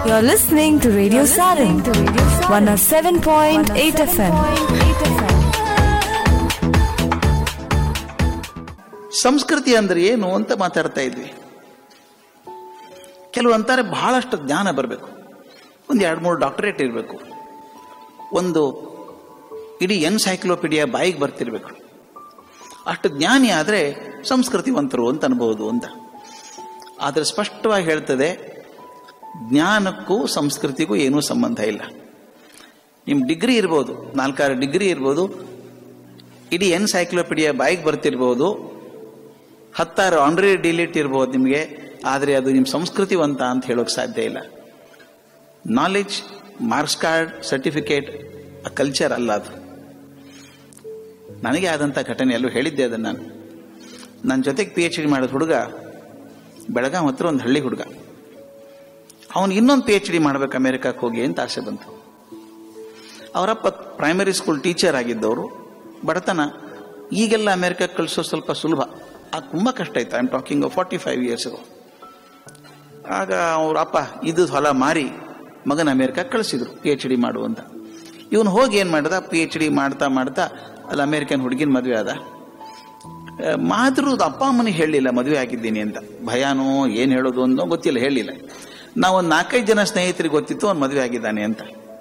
You're listening to Radio Sarin, 107.8 FM. ಸಂಸ್ಕೃತಿ ಅಂದ್ರೆ ಏನು ಅಂತ ಮಾತಾಡ್ತಾ ಇದ್ವಿ ಕೆಲವು ಅಂತಾರೆ ಬಹಳಷ್ಟು ಜ್ಞಾನ ಬರಬೇಕು ಒಂದು ಎರಡು ಮೂರು ಡಾಕ್ಟರೇಟ್ ಇರಬೇಕು ಒಂದು ಇಡೀ ಎನ್ಸೈಕ್ಲೋಪೀಡಿಯಾ ಬಾಯಿಗೆ ಬರ್ತಿರ್ಬೇಕು ಅಷ್ಟು ಜ್ಞಾನಿ ಆದರೆ ಸಂಸ್ಕೃತಿವಂತರು ಅಂತ ಅನ್ಬೋದು ಅಂತ ಆದರೆ ಸ್ಪಷ್ಟವಾಗಿ ಹೇಳ್ತದೆ ಜ್ಞಾನಕ್ಕೂ ಸಂಸ್ಕೃತಿಗೂ ಏನೂ ಸಂಬಂಧ ಇಲ್ಲ ನಿಮ್ಮ ಡಿಗ್ರಿ ಇರ್ಬೋದು ನಾಲ್ಕಾರು ಡಿಗ್ರಿ ಇರ್ಬೋದು ಇಡೀ ಎನ್ಸೈಕ್ಲೋಪೀಡಿಯಾ ಬಾಯಿಗೆ ಬರ್ತಿರ್ಬೋದು ಹತ್ತಾರು ಆನ್ರಿ ಡಿಲೀಟ್ ಇರ್ಬೋದು ನಿಮಗೆ ಆದರೆ ಅದು ನಿಮ್ಮ ಸಂಸ್ಕೃತಿವಂತ ಅಂತ ಹೇಳೋಕೆ ಸಾಧ್ಯ ಇಲ್ಲ ನಾಲೆಜ್ ಮಾರ್ಕ್ಸ್ ಕಾರ್ಡ್ ಸರ್ಟಿಫಿಕೇಟ್ ಆ ಕಲ್ಚರ್ ಅಲ್ಲ ಅದು ನನಗೆ ಆದಂಥ ಘಟನೆ ಎಲ್ಲೂ ಹೇಳಿದ್ದೆ ಅದನ್ನು ನಾನು ನನ್ನ ಜೊತೆಗೆ ಪಿ ಎಚ್ ಡಿ ಮಾಡಿದ ಹುಡುಗ ಬೆಳಗಾಂ ಹತ್ರ ಒಂದು ಹಳ್ಳಿ ಹುಡುಗ ಅವನು ಇನ್ನೊಂದು ಪಿ ಎಚ್ ಡಿ ಮಾಡ್ಬೇಕು ಅಮೆರಿಕಕ್ಕೆ ಹೋಗಿ ಅಂತ ಆಸೆ ಬಂತು ಅವರಪ್ಪ ಪ್ರೈಮರಿ ಸ್ಕೂಲ್ ಟೀಚರ್ ಆಗಿದ್ದವರು ಬಡತನ ಈಗೆಲ್ಲ ಅಮೆರಿಕಕ್ಕೆ ಕಳಿಸೋ ಸ್ವಲ್ಪ ಸುಲಭ ಆಗ ತುಂಬ ಕಷ್ಟ ಇತ್ತು I am talking forty five years ಆಗ ಅವ್ರ ಅಪ್ಪ ಇದು ಹೊಲ ಮಾರಿ ಮಗನ ಅಮೆರಿಕಕ್ಕೆ ಕಳಿಸಿದ್ರು ಪಿ ಎಚ್ ಡಿ ಮಾಡುವಂತ ಇವನು ಹೋಗಿ ಏನು ಮಾಡ್ದ ಪಿ ಎಚ್ ಡಿ ಮಾಡ್ತಾ ಮಾಡ್ತಾ ಅಲ್ಲಿ ಅಮೇರಿಕನ್ ಹುಡುಗಿನ ಮದುವೆ ಆದ ಮಾದ್ರು ಅಪ್ಪ ಅಮ್ಮನಿಗೆ ಹೇಳಲಿಲ್ಲ ಮದುವೆ ಆಗಿದ್ದೀನಿ ಅಂತ ಭಯಾನೋ ಏನು ಹೇಳೋದು ಅನ್ನೋ ಗೊತ್ತಿಲ್ಲ ಹೇಳಿಲ್ಲ ನಾವು ಒಂದು ನಾಲ್ಕೈದು ಜನ ಸ್ನೇಹಿತರಿಗೆ ಗೊತ್ತಿತ್ತು ಅವ್ನು ಮದುವೆ ಆಗಿದ್ದಾನೆ ಅಂತ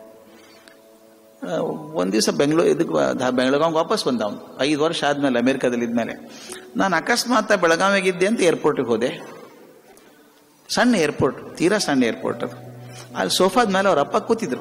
ಒಂದು ದಿವಸ ಬೆಂಗಳೂರು ಇದಕ್ಕೆ ಬೆಳಗಾವಿಗೆ ವಾಪಸ್ ಬಂದ ಅವನು ಐದು ವರ್ಷ ಆದ್ಮೇಲೆ ಅಮೆರಿಕದಲ್ಲಿ ಇದ್ಮೇಲೆ ನಾನು ಅಕಸ್ಮಾತ್ ಬೆಳಗಾವಿಗಿದ್ದೆ ಅಂತ ಏರ್ಪೋರ್ಟಿಗೆ ಹೋದೆ ಸಣ್ಣ ಏರ್ಪೋರ್ಟ್ ತೀರಾ ಸಣ್ಣ ಏರ್ಪೋರ್ಟ್ ಅದು ಅಲ್ಲಿ ಸೋಫಾದ ಮೇಲೆ ಅವ್ರ ಅಪ್ಪ ಕೂತಿದ್ರು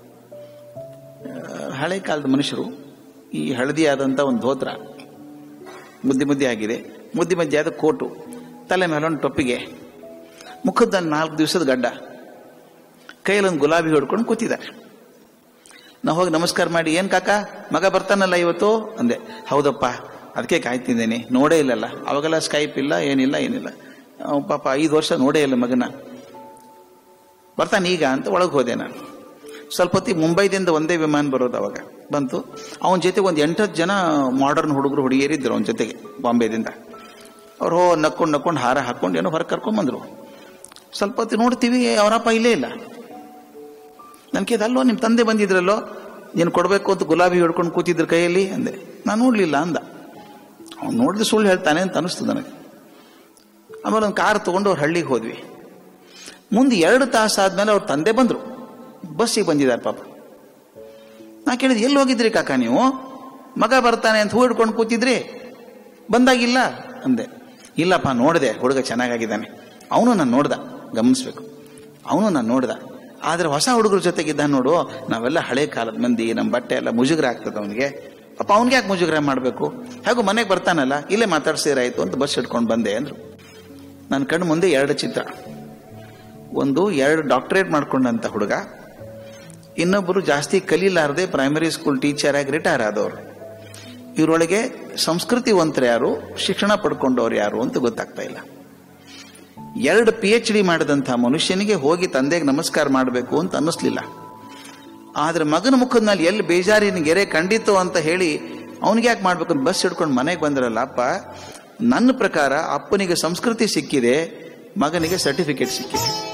ಹಳೆ ಕಾಲದ ಮನುಷ್ಯರು ಈ ಹಳದಿ ಆದಂಥ ಒಂದು ಧೋತ್ರ ಮುದ್ದೆ ಮುದ್ದೆ ಆಗಿದೆ ಮುದ್ದೆ ಮಧ್ಯೆ ಆದ ಕೋಟು ತಲೆ ಮೇಲೆ ಒಂದು ಟೊಪ್ಪಿಗೆ ಮುಖದಲ್ಲಿ ನಾಲ್ಕು ದಿವಸದ ಗಡ್ಡ ಕೈಯಲ್ಲೊಂದು ಗುಲಾಬಿ ಹೊಡ್ಕೊಂಡು ಕೂತಿದ್ದಾರೆ ನಾವು ಹೋಗಿ ನಮಸ್ಕಾರ ಮಾಡಿ ಏನ್ ಕಾಕ ಮಗ ಬರ್ತಾನಲ್ಲ ಇವತ್ತು ಅಂದೆ ಹೌದಪ್ಪ ಅದಕ್ಕೆ ಕಾಯ್ತಿದ್ದೇನೆ ನೋಡೇ ಇಲ್ಲಲ್ಲ ಅವಾಗೆಲ್ಲ ಸ್ಕೈಪ್ ಇಲ್ಲ ಏನಿಲ್ಲ ಏನಿಲ್ಲ ಪಾಪ ಐದು ವರ್ಷ ನೋಡೇ ಇಲ್ಲ ಮಗನ ಬರ್ತಾನೆ ಈಗ ಅಂತ ಒಳಗೆ ಹೋದೆ ನಾನು ಸ್ವಲ್ಪ ಹೊತ್ತಿಗೆ ಮುಂಬೈದಿಂದ ಒಂದೇ ವಿಮಾನ ಬರೋದು ಅವಾಗ ಬಂತು ಅವನ ಜೊತೆಗೆ ಒಂದು ಎಂಟತ್ತು ಜನ ಮಾಡರ್ನ್ ಹುಡುಗರು ಹುಡುಗಿಯರಿದ್ದರು ಅವನ ಜೊತೆಗೆ ಬಾಂಬೆದಿಂದ ಅವ್ರು ಹೋ ನಕ್ಕೊಂಡು ನಕ್ಕೊಂಡು ಹಾರ ಹಾಕೊಂಡು ಏನೋ ಹೊರಗೆ ಕರ್ಕೊಂಬಂದ್ರು ಸ್ವಲ್ಪ ಹೊತ್ತು ನೋಡ್ತೀವಿ ಅವರಪ್ಪ ಇಲ್ಲೇ ಇಲ್ಲ ನನಗೆ ಅಲ್ಲೋ ನಿಮ್ಮ ತಂದೆ ಬಂದಿದ್ರಲ್ಲೋ ನೀನು ಕೊಡಬೇಕು ಅಂತ ಗುಲಾಬಿ ಹಿಡ್ಕೊಂಡು ಕೂತಿದ್ರ ಕೈಯಲ್ಲಿ ಅಂದೆ ನಾನು ನೋಡ್ಲಿಲ್ಲ ಅಂದ ಅವ್ನು ನೋಡಿದ್ರೆ ಸುಳ್ಳು ಹೇಳ್ತಾನೆ ಅಂತ ಅನಿಸ್ತು ನನಗೆ ಆಮೇಲೆ ಒಂದು ಕಾರ್ ತಗೊಂಡು ಅವ್ರ ಹಳ್ಳಿಗೆ ಹೋದ್ವಿ ಮುಂದೆ ಎರಡು ತಾಸು ಆದ್ಮೇಲೆ ಅವ್ರ ತಂದೆ ಬಂದರು ಬಸ್ಸಿಗೆ ಬಂದಿದ್ದಾರೆ ಪಾಪ ನಾ ಕೇಳಿದೆ ಎಲ್ಲಿ ಹೋಗಿದ್ರಿ ಕಾಕ ನೀವು ಮಗ ಬರ್ತಾನೆ ಅಂತ ಹೂ ಹಿಡ್ಕೊಂಡು ಕೂತಿದ್ರಿ ಬಂದಾಗಿಲ್ಲ ಅಂದೆ ಇಲ್ಲಪ್ಪ ನೋಡಿದೆ ಹುಡುಗ ಚೆನ್ನಾಗಿದ್ದಾನೆ ಅವನು ನಾನು ನೋಡ್ದ ಗಮನಿಸ್ಬೇಕು ಅವನು ನಾನು ನೋಡ್ದ ಆದ್ರೆ ಹೊಸ ಹುಡುಗರ ಜೊತೆಗಿದ್ದ ನೋಡು ನಾವೆಲ್ಲ ಹಳೆ ಕಾಲದ ಮಂದಿ ನಮ್ಮ ಬಟ್ಟೆ ಎಲ್ಲ ಮುಜುಗರ ಆಗ್ತದೆ ಅವನಿಗೆ ಅಪ್ಪ ಅವ್ನಿಗೆ ಯಾಕೆ ಮುಜುಗರ ಮಾಡಬೇಕು ಹೇಗೂ ಮನೆಗೆ ಬರ್ತಾನಲ್ಲ ಇಲ್ಲೇ ಮಾತಾಡ್ಸಿರಾಯ್ತು ಅಂತ ಬಸ್ ಹಿಡ್ಕೊಂಡು ಬಂದೆ ಅಂದ್ರು ನನ್ನ ಕಣ್ಣು ಮುಂದೆ ಎರಡು ಚಿತ್ರ ಒಂದು ಎರಡು ಡಾಕ್ಟರೇಟ್ ಮಾಡ್ಕೊಂಡಂತ ಹುಡುಗ ಇನ್ನೊಬ್ಬರು ಜಾಸ್ತಿ ಕಲೀಲಾರದೆ ಪ್ರೈಮರಿ ಸ್ಕೂಲ್ ಟೀಚರ್ ಆಗಿ ರಿಟೈರ್ ಆದವರು ಇವರೊಳಗೆ ಸಂಸ್ಕೃತಿವಂತರು ಯಾರು ಶಿಕ್ಷಣ ಪಡ್ಕೊಂಡವ್ರು ಯಾರು ಅಂತ ಗೊತ್ತಾಗ್ತಾ ಇಲ್ಲ ಎರಡು ಪಿ ಎಚ್ ಡಿ ಮಾಡಿದಂಥ ಮನುಷ್ಯನಿಗೆ ಹೋಗಿ ತಂದೆಗೆ ನಮಸ್ಕಾರ ಮಾಡಬೇಕು ಅಂತ ಅನ್ನಿಸ್ಲಿಲ್ಲ ಆದ್ರೆ ಮಗನ ಮುಖದ ಮೇಲೆ ಎಲ್ಲಿ ಬೇಜಾರಿನ ಗೆರೆ ಕಂಡಿತು ಅಂತ ಹೇಳಿ ಅವನಿಗೆ ಯಾಕೆ ಮಾಡ್ಬೇಕು ಅಂತ ಬಸ್ ಹಿಡ್ಕೊಂಡು ಮನೆಗೆ ಬಂದ್ರಲ್ಲ ಅಪ್ಪ ನನ್ನ ಪ್ರಕಾರ ಅಪ್ಪನಿಗೆ ಸಂಸ್ಕೃತಿ ಸಿಕ್ಕಿದೆ ಮಗನಿಗೆ ಸರ್ಟಿಫಿಕೇಟ್ ಸಿಕ್ಕಿದೆ